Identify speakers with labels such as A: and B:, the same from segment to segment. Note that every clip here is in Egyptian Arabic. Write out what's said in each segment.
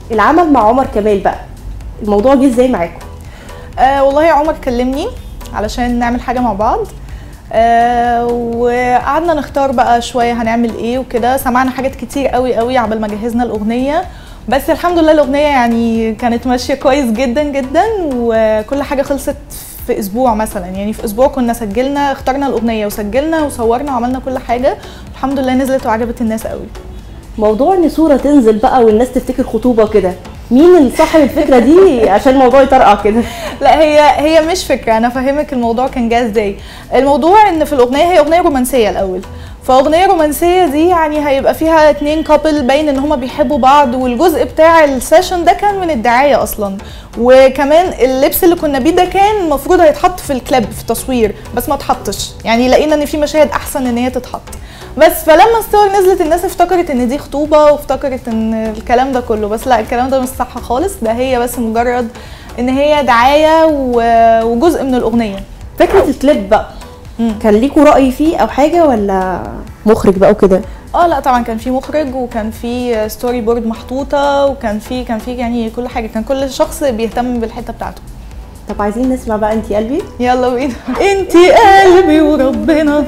A: العمل مع عمر كمال بقى الموضوع جه ازاي معاكم
B: آه والله عمر كلمني علشان نعمل حاجه مع بعض آه وقعدنا نختار بقى شويه هنعمل ايه وكده سمعنا حاجات كتير قوي قوي عبال ما جهزنا الاغنيه بس الحمد لله الاغنيه يعني كانت ماشيه كويس جدا جدا وكل حاجه خلصت في اسبوع مثلا يعني في اسبوع كنا سجلنا اخترنا الاغنيه وسجلنا وصورنا وعملنا كل حاجه الحمد لله نزلت وعجبت الناس قوي
A: موضوع ان صوره تنزل بقى والناس تفتكر خطوبه كده مين اللي صاحب الفكره دي عشان الموضوع يطرقع كده
B: لا هي هي مش فكره انا افهمك الموضوع كان جاي ازاي الموضوع ان في الاغنيه هي اغنيه رومانسيه الاول فاغنيه رومانسيه دي يعني هيبقى فيها اتنين كابل باين ان هما بيحبوا بعض والجزء بتاع السيشن ده كان من الدعايه اصلا وكمان اللبس اللي كنا بيه ده كان المفروض هيتحط في الكليب في التصوير بس ما اتحطش يعني لقينا ان في مشاهد احسن ان هي تتحط بس فلما الصور نزلت الناس افتكرت ان دي خطوبه وافتكرت ان الكلام ده كله بس لا الكلام ده مش صح خالص ده هي بس مجرد ان هي دعايه و- وجزء من الاغنيه
A: فكره الكليب بقى
B: مم.
A: كان ليكوا راي فيه او حاجه ولا مخرج بقى وكده
B: اه لا طبعا كان في مخرج وكان في ستوري بورد محطوطه وكان في كان في يعني كل حاجه كان كل شخص بيهتم بالحته بتاعته
A: طب عايزين نسمع بقى انتي قلبي
B: يلا بينا انتي قلبي وربنا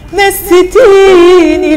B: نسيتيني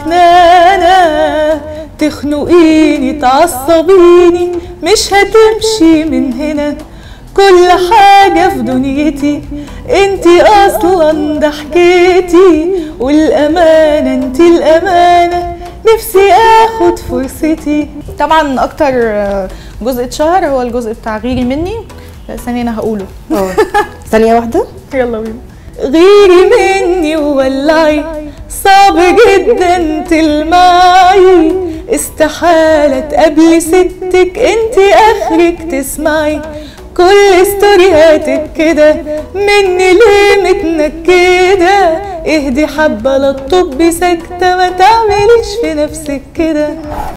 B: العكنانة تخنقيني تعصبيني مش هتمشي من هنا كل حاجة في دنيتي انتي اصلا ضحكتي والامانة انتي الامانة نفسي اخد فرصتي طبعا اكتر جزء اتشهر هو الجزء بتاع غيري مني لا ثانية انا هقوله
A: اه ثانيه واحده
B: يلا بينا غيري مني وولعي صعب جدا تلمعي استحالة تقابلي ستك انتي اخرك تسمعي كل ستورياتك كده مني ليه متنكدة اهدي حبة لا تطبي ساكتة ما تعمليش في نفسك كده